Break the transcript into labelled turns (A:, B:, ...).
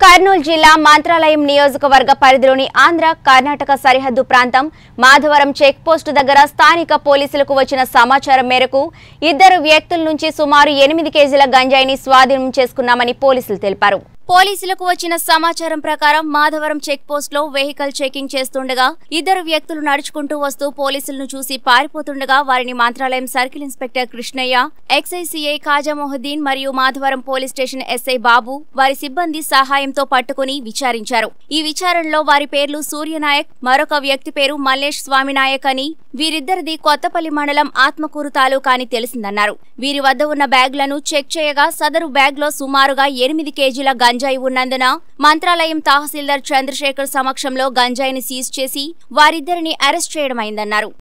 A: కర్నూలు జిల్లా మంత్రాలయం నియోజకవర్గ పరిధిలోని ఆంధ్ర కర్ణాటక సరిహద్దు ప్రాంతం మాధవరం చెక్ పోస్టు దగ్గర స్థానిక పోలీసులకు వచ్చిన సమాచారం మేరకు ఇద్దరు వ్యక్తుల నుంచి సుమారు ఎనిమిది కేజీల గంజాయిని స్వాధీనం చేసుకున్నామని పోలీసులు తెలిపారు పోలీసులకు వచ్చిన సమాచారం ప్రకారం మాధవరం చెక్ పోస్ట్ లో వెహికల్ చెకింగ్ చేస్తుండగా ఇద్దరు వ్యక్తులు నడుచుకుంటూ వస్తూ పోలీసులను చూసి పారిపోతుండగా వారిని Mantralayam circle inspector Krishnaiah excise CI Khaja Mohiuddin మరియు Madhavaram police station SI Babu వారి సిబ్బంది సహాయంతో పట్టుకుని విచారించారు ఈ విచారణలో వారి పేర్లు సూర్యనాయక్ మరొక వ్యక్తి పేరు మల్లేష్ స్వామినాయక్ అని వీరిద్దరిది కొత్తపల్లి మండలం ఆత్మకూరు తాలూకా అని తెలిసిందన్నారు వీరి వద్ద ఉన్న బ్యాగులను చెక్ చేయగా సదరు బ్యాగ్ లో సుమారుగా ఎనిమిది కేజీల గంజాయి ఉన్నందున మంత్రాలయం తహసీల్దార్ చంద్రశేఖర్ సమక్షంలో గంజాయిని సీజ్ చేసి వారిద్దరిని అరెస్ట్ చేయడమైందన్నారు